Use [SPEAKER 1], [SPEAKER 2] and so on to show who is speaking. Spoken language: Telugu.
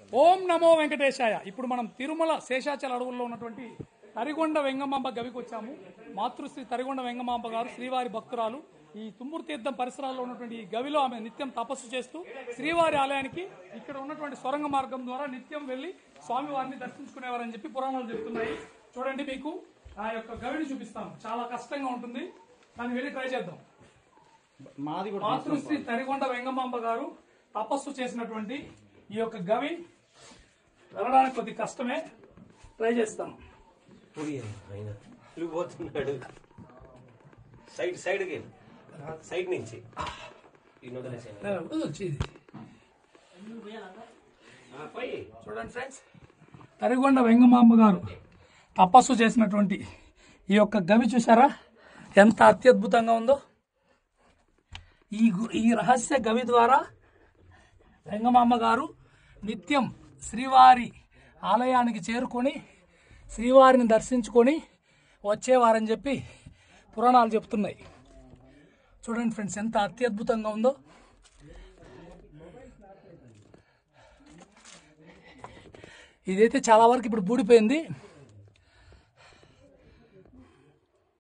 [SPEAKER 1] ఓం నమో వెంకటేశాయ ఇప్పుడు మనం తిరుమల శేషాచల అడవుల్లో ఉన్నటువంటి తరిగొండ వెంగమాంబ గవికి వచ్చాము మాతృశ్రీ తరిగొండ వెంగమాంబ గారు శ్రీవారి భక్తురాలు ఈ తుమ్మూరు తీర్థం పరిసరాల్లో ఉన్నటువంటి ఈ గవిలో ఆమె నిత్యం తపస్సు చేస్తూ శ్రీవారి ఆలయానికి ఇక్కడ ఉన్నటువంటి సొరంగ మార్గం ద్వారా నిత్యం వెళ్లి స్వామివారిని దర్శించుకునేవారని చెప్పి పురాణాలు చెప్తున్నాయి చూడండి మీకు ఆ యొక్క గవిని చూపిస్తాను చాలా కష్టంగా ఉంటుంది కానీ వెళ్ళి ట్రై చేద్దాం
[SPEAKER 2] మాది కూడా
[SPEAKER 1] మాతృశ్రీ తరిగొండ వెంగమాంబ గారు తపస్సు చేసినటువంటి ఈ యొక్క గవి వెళ్ళడానికి కొద్ది కష్టమే ట్రై చేస్తాను
[SPEAKER 3] పుడియరు ఆయన పోతున్నాడు సైడ్ సైడ్ కి సైడ్ నుంచి ఈ వదిలేసాను
[SPEAKER 1] వచ్చేది
[SPEAKER 3] పోయి
[SPEAKER 1] చూడండి ఫ్రెండ్స్ తరిగొండ వెంగమాంబ గారు తపస్సు చేసినటువంటి ఈ యొక్క గవి చూసారా ఎంత అత్యద్భుతంగా ఉందో ఈ గు- ఈ రహస్య గవి ద్వారా వెంగమాంబ గారు నిత్యం శ్రీవారి ఆలయానికి చేరుకొని శ్రీవారిని దర్శించుకొని వచ్చేవారని చెప్పి పురాణాలు చెప్తున్నాయి చూడండి ఫ్రెండ్స్ ఎంత అత్యద్భుతంగా ఉందో ఇదైతే చాలా వరకు ఇప్పుడు బూడిపోయింది